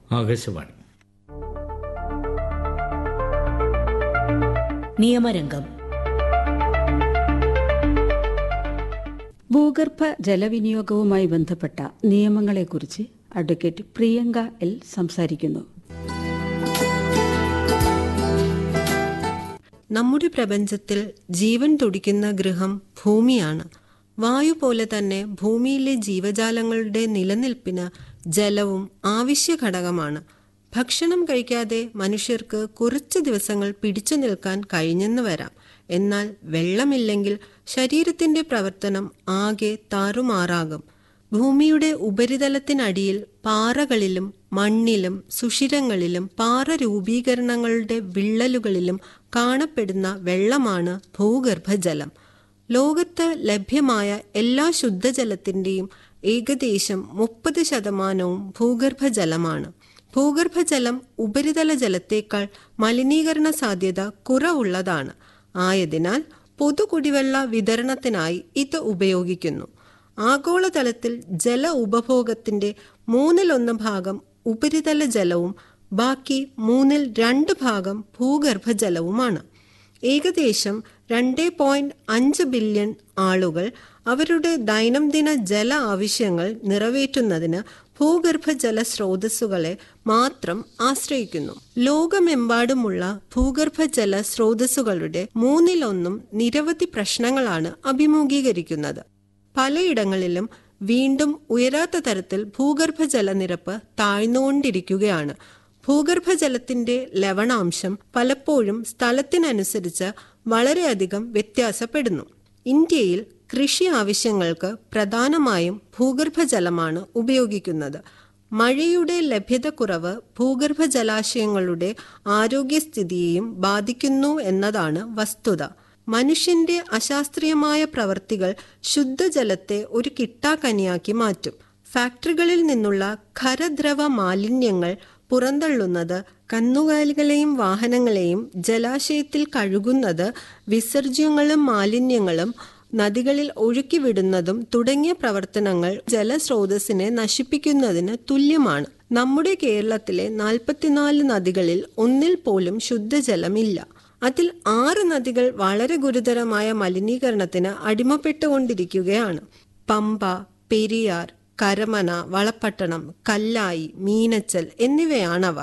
ആകാശവാണി നിയമരംഗം ഭൂഗർഭ ജലവിനിയോഗവുമായി ബന്ധപ്പെട്ട നിയമങ്ങളെക്കുറിച്ച് advocate Priyanka L സംസാരിക്കുന്നു നമ്മുടെ പ്രപഞ്ചത്തിൽ ജീവൻ തുടിക്കുന്ന ഗൃഹം ഭൂമിയാണ് വായു പോലെ തന്നെ ഭൂമിയിലെ ജീവജാലങ്ങളുടെ നിലനിൽപ്പിന് ജലവും ആവശ്യ ഘടകമാണ് ഭക്ഷണം കഴിക്കാതെ മനുഷ്യർക്ക് കുറച്ച് ദിവസങ്ങൾ പിടിച്ചു നിൽക്കാൻ കഴിഞ്ഞെന്ന് വരാം എന്നാൽ വെള്ളമില്ലെങ്കിൽ ശരീരത്തിന്റെ പ്രവർത്തനം ആകെ താറുമാറാകും ഭൂമിയുടെ ഉപരിതലത്തിനടിയിൽ പാറകളിലും മണ്ണിലും സുഷിരങ്ങളിലും പാറ രൂപീകരണങ്ങളുടെ വിള്ളലുകളിലും കാണപ്പെടുന്ന വെള്ളമാണ് ഭൂഗർഭജലം ലോകത്ത് ലഭ്യമായ എല്ലാ ശുദ്ധജലത്തിന്റെയും ഏകദേശം മുപ്പത് ശതമാനവും ഭൂഗർഭജലമാണ് ഭൂഗർഭജലം ഉപരിതല ജലത്തേക്കാൾ മലിനീകരണ സാധ്യത കുറവുള്ളതാണ് ആയതിനാൽ പൊതുകുടിവെള്ള വിതരണത്തിനായി ഇത് ഉപയോഗിക്കുന്നു ആഗോളതലത്തിൽ ജല ഉപഭോഗത്തിന്റെ മൂന്നിലൊന്ന് ഭാഗം ഉപരിതല ജലവും ബാക്കി മൂന്നിൽ രണ്ട് ഭാഗം ഭൂഗർഭജലവുമാണ് ഏകദേശം രണ്ട് പോയിന്റ് അഞ്ച് ബില്യൺ ആളുകൾ അവരുടെ ദൈനംദിന ജല ആവശ്യങ്ങൾ നിറവേറ്റുന്നതിന് ഭൂഗർഭജല സ്രോതസ്സുകളെ മാത്രം ആശ്രയിക്കുന്നു ലോകമെമ്പാടുമുള്ള ഭൂഗർഭജല സ്രോതസ്സുകളുടെ മൂന്നിലൊന്നും നിരവധി പ്രശ്നങ്ങളാണ് അഭിമുഖീകരിക്കുന്നത് പലയിടങ്ങളിലും വീണ്ടും ഉയരാത്ത തരത്തിൽ ഭൂഗർഭജല നിരപ്പ് താഴ്ന്നുകൊണ്ടിരിക്കുകയാണ് ഭൂഗർഭജലത്തിന്റെ ലവണാംശം പലപ്പോഴും സ്ഥലത്തിനനുസരിച്ച് വളരെയധികം വ്യത്യാസപ്പെടുന്നു ഇന്ത്യയിൽ കൃഷി ആവശ്യങ്ങൾക്ക് പ്രധാനമായും ഭൂഗർഭജലമാണ് ഉപയോഗിക്കുന്നത് മഴയുടെ ലഭ്യതക്കുറവ് ഭൂഗർഭ ജലാശയങ്ങളുടെ ആരോഗ്യസ്ഥിതിയെയും ബാധിക്കുന്നു എന്നതാണ് വസ്തുത മനുഷ്യന്റെ അശാസ്ത്രീയമായ പ്രവർത്തികൾ ശുദ്ധജലത്തെ ഒരു കിട്ടാക്കനിയാക്കി മാറ്റും ഫാക്ടറികളിൽ നിന്നുള്ള ഖരദ്രവ മാലിന്യങ്ങൾ പുറന്തള്ളുന്നത് കന്നുകാലികളെയും വാഹനങ്ങളെയും ജലാശയത്തിൽ കഴുകുന്നത് വിസർജ്യങ്ങളും മാലിന്യങ്ങളും നദികളിൽ ഒഴുക്കിവിടുന്നതും തുടങ്ങിയ പ്രവർത്തനങ്ങൾ ജലസ്രോതസ്സിനെ നശിപ്പിക്കുന്നതിന് തുല്യമാണ് നമ്മുടെ കേരളത്തിലെ നാൽപ്പത്തിനാല് നദികളിൽ ഒന്നിൽ പോലും ശുദ്ധജലമില്ല അതിൽ ആറ് നദികൾ വളരെ ഗുരുതരമായ മലിനീകരണത്തിന് അടിമപ്പെട്ടുകൊണ്ടിരിക്കുകയാണ് പമ്പ പെരിയാർ കരമന വളപ്പട്ടണം കല്ലായി മീനച്ചൽ എന്നിവയാണവ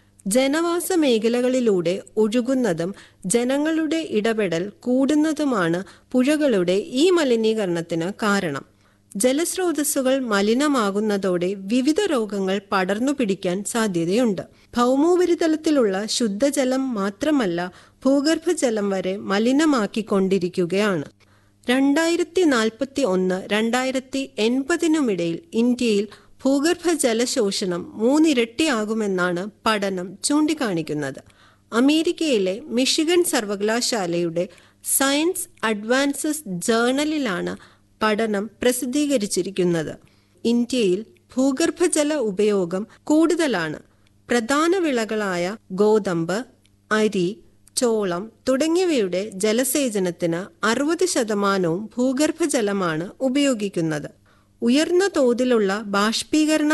ജനവാസ മേഖലകളിലൂടെ ഒഴുകുന്നതും ജനങ്ങളുടെ ഇടപെടൽ കൂടുന്നതുമാണ് പുഴകളുടെ ഈ മലിനീകരണത്തിന് കാരണം ജലസ്രോതസ്സുകൾ മലിനമാകുന്നതോടെ വിവിധ രോഗങ്ങൾ പടർന്നു പിടിക്കാൻ സാധ്യതയുണ്ട് ഭൗമോപരിതലത്തിലുള്ള ശുദ്ധജലം മാത്രമല്ല ഭൂഗർഭജലം വരെ മലിനമാക്കിക്കൊണ്ടിരിക്കുകയാണ് രണ്ടായിരത്തി നാൽപ്പത്തി ഒന്ന് രണ്ടായിരത്തി എൺപതിനുമിടയിൽ ഇന്ത്യയിൽ ഭൂഗർഭ ജലശോഷണം മൂന്നിരട്ടിയാകുമെന്നാണ് പഠനം ചൂണ്ടിക്കാണിക്കുന്നത് അമേരിക്കയിലെ മിഷിഗൺ സർവകലാശാലയുടെ സയൻസ് അഡ്വാൻസസ് ജേർണലിലാണ് പഠനം പ്രസിദ്ധീകരിച്ചിരിക്കുന്നത് ഇന്ത്യയിൽ ഭൂഗർഭജല ഉപയോഗം കൂടുതലാണ് പ്രധാന വിളകളായ ഗോതമ്പ് അരി ചോളം തുടങ്ങിയവയുടെ ജലസേചനത്തിന് അറുപത് ശതമാനവും ഭൂഗർഭജലമാണ് ഉപയോഗിക്കുന്നത് ഉയർന്ന തോതിലുള്ള ബാഷ്പീകരണ